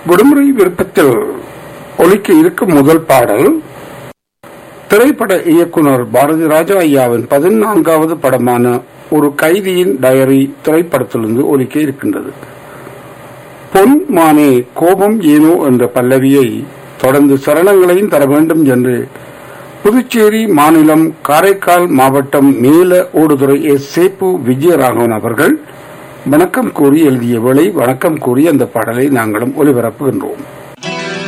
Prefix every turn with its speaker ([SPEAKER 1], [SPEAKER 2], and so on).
[SPEAKER 1] விடுமுறை விருப்பத்தில் ஒலிக்க இருக்கும் முதல் பாடல் திரைப்பட இயக்குனர் பாரதி ராஜா ஐயாவின் பதினான்காவது படமான ஒரு கைதியின் டயரி திரைப்படத்திலிருந்து ஒலிக்க இருக்கின்றது பொன் மானே கோபம் ஏனோ என்ற பல்லவியை தொடர்ந்து சரணங்களையும் தர வேண்டும் என்று புதுச்சேரி மாநிலம் காரைக்கால் மாவட்டம் மேல ஓடுதுறை எஸ் சேப்பு விஜயராகவன் அவர்கள் வணக்கம் கூறி எழுதிய வேளை வணக்கம் கூறி அந்த பாடலை நாங்களும் ஒலிபரப்புகின்றோம்